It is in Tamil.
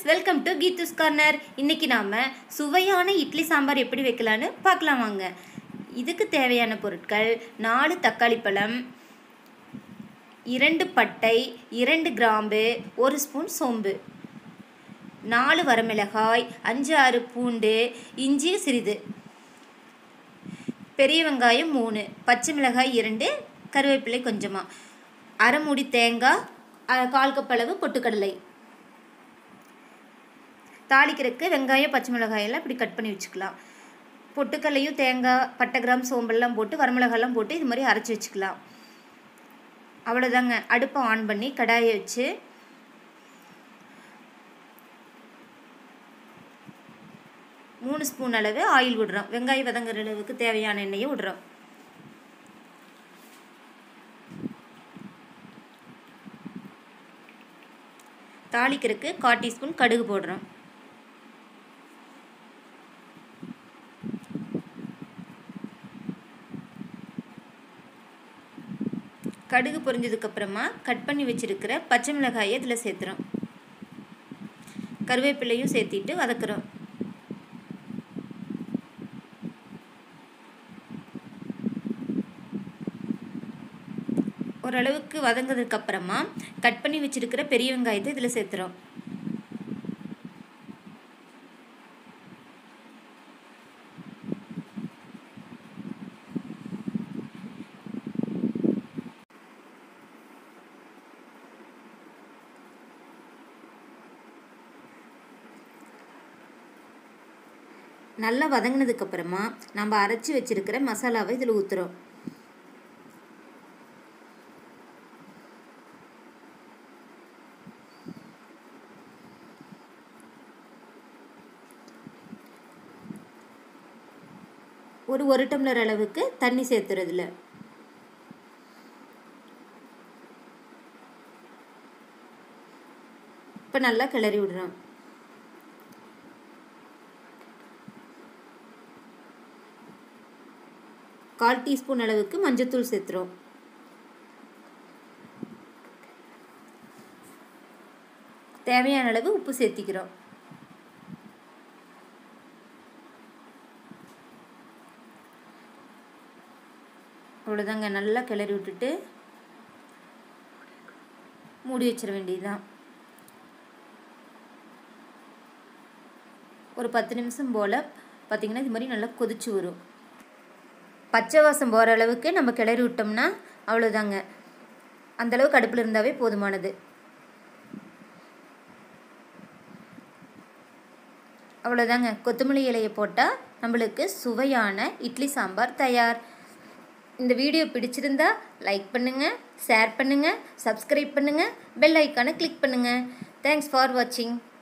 வெல்கம் டு கீத்துஸ் கார்னர் இன்னைக்கு நாம் சுவையான இட்லி சாம்பார் எப்படி வைக்கலான்னு பார்க்கலாம் வாங்க இதுக்கு தேவையான பொருட்கள் நாலு தக்காளி பழம் இரண்டு பட்டை இரண்டு கிராம்பு ஒரு ஸ்பூன் சோம்பு நாலு வரமிளகாய் அஞ்சு ஆறு பூண்டு இஞ்சி சிறிது பெரிய வெங்காயம் மூணு பச்சை மிளகாய் இரண்டு கருவேப்பிலை கொஞ்சமாக அரை மூடி தேங்காய் அ- கால் கப் அளவு பொட்டுக்கடலை தாளிக்கிறதுக்கு வெங்காயம் பச்சை மிளகாயெல்லாம் இப்படி கட் பண்ணி வச்சுக்கலாம் பொட்டுக்கல்லையும் தேங்காய் பட்டை கிராம் சோம்பெல்லாம் போட்டு வரமிளகாலாம் போட்டு இது மாதிரி அரைச்சி வச்சுக்கலாம் அவ்வளோதாங்க அடுப்பை ஆன் பண்ணி கடாயை வச்சு மூணு ஸ்பூன் அளவு ஆயில் விடுறோம் வெங்காயம் வதங்குற அளவுக்கு தேவையான எண்ணெயை விடுறோம் தாளிக்கிறதுக்கு கால் டீஸ்பூன் கடுகு போடுறோம் கடுகு பொரிஞ்சதுக்கப்புறமா கட் பண்ணி வச்சிருக்கிற பச்சை மிளகாயை இதில் சேர்த்துறோம் கருவேப்பிலையும் சேர்த்திட்டு வதக்குறோம் ஓரளவுக்கு வதங்கினதுக்கப்புறமா கட் பண்ணி வச்சிருக்கிற பெரிய வெங்காயத்தை இதில் சேர்த்துறோம் நல்லா வதங்கினதுக்கப்புறமா நம்ம அரைச்சி வச்சிருக்கிற மசாலாவை இதில் ஊற்றுறோம் ஒரு ஒரு டம்ளர் அளவுக்கு தண்ணி சேர்த்துறதுல இப்போ நல்லா கிளறி விடுறோம் கால் டீஸ்பூன் அளவுக்கு மஞ்சத்தூள் சேர்த்துறோம் தேவையான அளவு உப்பு சேர்த்திக்கிறோம் அவ்வளோதாங்க நல்லா கிளறி விட்டுட்டு மூடி வச்சிட வேண்டியதுதான் ஒரு பத்து நிமிஷம் போல் பார்த்திங்கன்னா இது மாதிரி நல்லா கொதிச்சு வரும் பச்சை வாசம் போகிற அளவுக்கு நம்ம கிளறி விட்டோம்னா அவ்வளோதாங்க அந்தளவுக்கு அடுப்பில் இருந்தாவே போதுமானது அவ்வளோதாங்க கொத்தமல்லி இலையை போட்டால் நம்மளுக்கு சுவையான இட்லி சாம்பார் தயார் இந்த வீடியோ பிடிச்சிருந்தா லைக் பண்ணுங்கள் ஷேர் பண்ணுங்கள் சப்ஸ்கிரைப் பண்ணுங்கள் பெல் ஐக்கானை கிளிக் பண்ணுங்கள் தேங்க்ஸ் ஃபார் வாட்சிங்